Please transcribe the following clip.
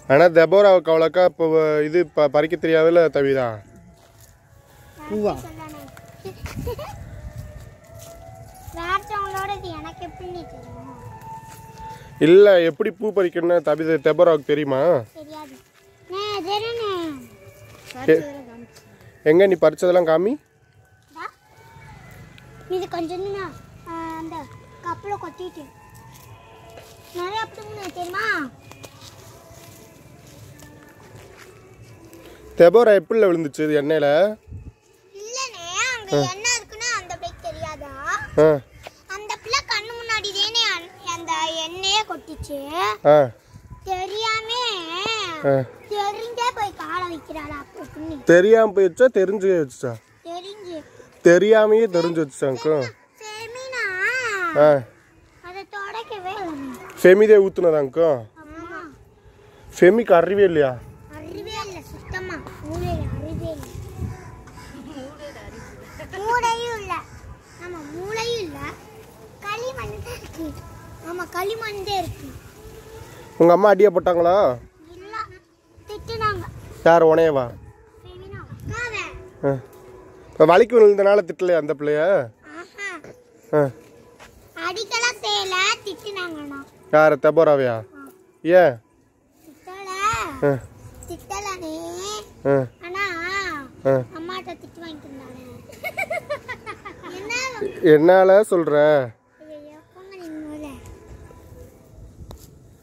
ஆனால் தெபோராவுக்கு அவ்வளோக்கா இப்போ இது ப பறிக்க தெரியாதுல்ல தவிதா பூவா சொல்லணும் வேறவங்களோட இது எனக்கு எப்படி தெரியும் இல்லை எப்படி பூ பறிக்கணும்னு தவித தெபோராவுக்கு தெரியுமா தெரியாது நே தெரியுண்ணே எங்கே நீ பறிச்சதெல்லாம் காமி இதா. இது கொஞ்சம் நான் அந்த கப்பில் கொட்டிட்டு நிறைய அப்படிங்க தெரியுமா தெபோரா எப்படில விழுந்துச்சு இது எண்ணெயில் இல்லனே அங்க என்ன இருக்குன்னு அந்த பிள்ளைக்கு தெரியாதா ஆ அந்த பிள்ளை கண்ணு முன்னாடி தானே அந்த எண்ணெயே கொட்டிச்சு ஆ தெரியாம ஆ தெரிஞ்சே போய் காலை வைக்கிறாளா அப்போ புண்ணி தெரியாமல் போயிடுச்சா தெரிஞ்சு வச்சுச்சா தெரிஞ்சு தெரியாமையே தெரிஞ்சு வச்சுச்சாங்க்கும் செமினா ஆ அதை தொடக்கவே இல்லை ஃபெமிதே ஊற்றுனதாங்க்கும் அம்மா ஃபெமிக்கு அறிவே இல்லையா அறிவே இல்லை சுத்தமா மூளையில அறிவே இல்லை மூளையும் இல்லை ஆமா மூளையும் இல்லை களிமண் தான் இருக்கு ஆமா களிமண் தான் இருக்கு உங்கள் அம்மா அடியை போட்டாங்களா இல்ல திட்டுனாங்க யார் உனையவா ஃபெமினா அக்காவே ஆ இப்போ வலிக்கு விழுந்தனால திட்டலையா அந்த பிள்ளைய ஆஹா ஆ அடிக்கலாம் செய்யல திட்டுனாங்கண்ணா யார் தெபோராவையா ஏன் திட்டல ஆ திட்டலனே ஆ ஆனா ஆ அம்மாட்ட திட்டு வாங்கிட்டு இருந்தானே என்ன என்னால சொல்கிற